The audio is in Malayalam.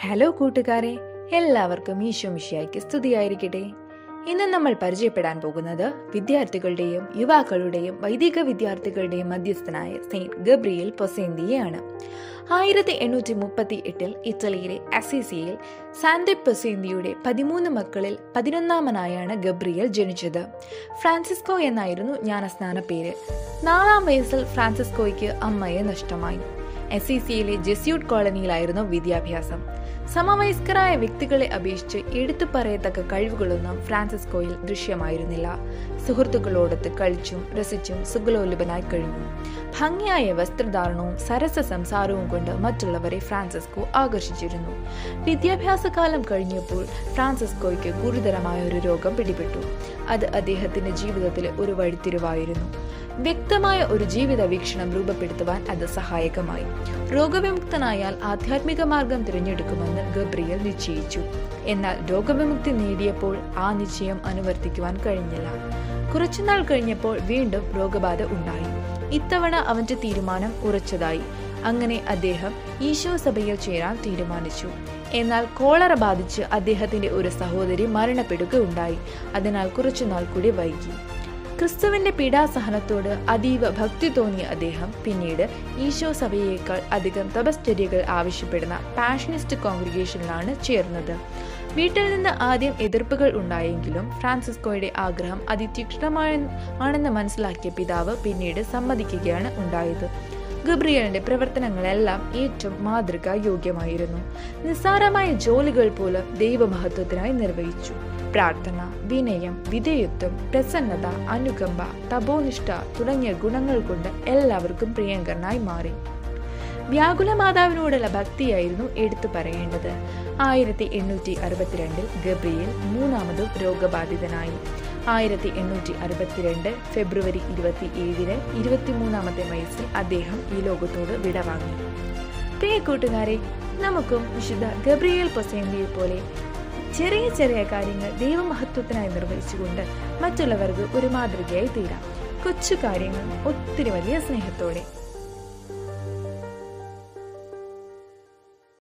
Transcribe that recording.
ഹലോ കൂട്ടുകാരെ എല്ലാവർക്കും ഈശോ മിഷിയായിക്ക് സ്തുതിയായിരിക്കട്ടെ ഇന്ന് നമ്മൾ പരിചയപ്പെടാൻ പോകുന്നത് വിദ്യാർത്ഥികളുടെയും യുവാക്കളുടെയും വൈദിക വിദ്യാർത്ഥികളുടെയും മധ്യസ്ഥനായ സെയിന്റ് ഗബ്രിയേൽ പൊസേന്തിയെയാണ് ആയിരത്തി എണ്ണൂറ്റി മുപ്പത്തി എട്ടിൽ ഇറ്റലിയിലെ അസീസിയിൽ സാന്തെ പൊസേന്തിയുടെ പതിമൂന്ന് മക്കളിൽ പതിനൊന്നാമനായാണ് ഗബ്രിയേൽ ജനിച്ചത് ഫ്രാൻസിസ്കോ എന്നായിരുന്നു ജ്ഞാനസ്നാന പേര് നാലാം വയസ്സിൽ ഫ്രാൻസിസ്കോയ്ക്ക് അമ്മയെ നഷ്ടമായി എസിസിയിലെ ജെസ്യൂട്ട് കോളനിയിലായിരുന്നു വിദ്യാഭ്യാസം സമവയസ്കരായ വ്യക്തികളെ അപേക്ഷിച്ച് എടുത്തു പറയത്തക്ക കഴിവുകളൊന്നും ഫ്രാൻസിസ്കോയിൽ ദൃശ്യമായിരുന്നില്ല സുഹൃത്തുക്കളോടൊത്ത് കളിച്ചും രസിച്ചും സുഖലോലുപനായി കഴിഞ്ഞു ഭംഗിയായ വസ്ത്രധാരണവും സരസ സംസാരവും കൊണ്ട് മറ്റുള്ളവരെ ഫ്രാൻസിസ്കോ ആകർഷിച്ചിരുന്നു വിദ്യാഭ്യാസകാലം കഴിഞ്ഞപ്പോൾ ഫ്രാൻസിസ്കോയ്ക്ക് ഗുരുതരമായ ഒരു രോഗം പിടിപെട്ടു അത് അദ്ദേഹത്തിന്റെ ജീവിതത്തിലെ ഒരു വഴിത്തിരിവായിരുന്നു വ്യക്തമായ ഒരു ജീവിത വീക്ഷണം രൂപപ്പെടുത്തുവാൻ അത് സഹായകമായി രോഗവിമുക്തനായാൽ ആധ്യാത്മിക മാർഗം തിരഞ്ഞെടുക്കുമെന്ന് ഗബ്രിയൽ നിശ്ചയിച്ചു എന്നാൽ രോഗവിമുക്തി നേടിയപ്പോൾ ആ നിശ്ചയം അനുവർത്തിക്കുവാൻ കഴിഞ്ഞില്ല കുറച്ചുനാൾ കഴിഞ്ഞപ്പോൾ വീണ്ടും രോഗബാധ ഉണ്ടായി ഇത്തവണ അവന്റെ തീരുമാനം ഉറച്ചതായി അങ്ങനെ അദ്ദേഹം ഈശോ സഭയിൽ ചേരാൻ തീരുമാനിച്ചു എന്നാൽ കോളറ ബാധിച്ച് അദ്ദേഹത്തിന്റെ ഒരു സഹോദരി മരണപ്പെടുകയുണ്ടായി അതിനാൽ കുറച്ചുനാൾ കൂടി വൈകി ക്രിസ്തുവിന്റെ പീഡാസഹനത്തോട് അതീവ ഭക്തി തോന്നിയ അദ്ദേഹം പിന്നീട് ഈശോ സഭയേക്കാൾ അധികം തപശ്ചര്യകൾ ആവശ്യപ്പെടുന്ന പാഷനിസ്റ്റ് കോൺഗ്രിഗേഷനിലാണ് ചേർന്നത് വീട്ടിൽ നിന്ന് ആദ്യം എതിർപ്പുകൾ ഉണ്ടായെങ്കിലും ഫ്രാൻസിസ്കോയുടെ ആഗ്രഹം അതിതീക്ഷ്ണമാണെന്ന് മനസ്സിലാക്കിയ പിതാവ് പിന്നീട് സമ്മതിക്കുകയാണ് ഉണ്ടായത് ഗബ്രിയലിന്റെ പ്രവർത്തനങ്ങളെല്ലാം ഏറ്റവും മാതൃകാ യോഗ്യമായിരുന്നു നിസ്സാരമായ ജോലികൾ പോലും ദൈവമഹത്വത്തിനായി നിർവഹിച്ചു പ്രാർത്ഥന വിനയം വിധേയത്വം പ്രസന്നത അനുകമ്പ തപോനിഷ്ഠ തുടങ്ങിയ ഗുണങ്ങൾ കൊണ്ട് എല്ലാവർക്കും പ്രിയങ്കരനായി മാറി വ്യാകുല മാതാവിനോടുള്ള ഭക്തിയായിരുന്നു എടുത്തു പറയേണ്ടത് ആയിരത്തി എണ്ണൂറ്റി അറുപത്തിരണ്ടിൽ ഗബ്രിയേൽ മൂന്നാമതും രോഗബാധിതനായി ആയിരത്തി എണ്ണൂറ്റി അറുപത്തിരണ്ട് ഫെബ്രുവരി ഇരുപത്തി ഏഴിന് ഇരുപത്തിമൂന്നാമത്തെ വയസ്സിൽ അദ്ദേഹം ഈ ലോകത്തോട് വിടവാങ്ങി പ്രിയ കൂട്ടുകാരെ നമുക്കും വിശുദ്ധ ഗബ്രിയേൽ പൊസേന്തിയെ പോലെ ചെറിയ ചെറിയ കാര്യങ്ങൾ ദൈവമഹത്വത്തിനായി നിർവഹിച്ചുകൊണ്ട് മറ്റുള്ളവർക്ക് ഒരു മാതൃകയായി തീരാം കൊച്ചു കാര്യങ്ങൾ ഒത്തിരി വലിയ സ്നേഹത്തോടെ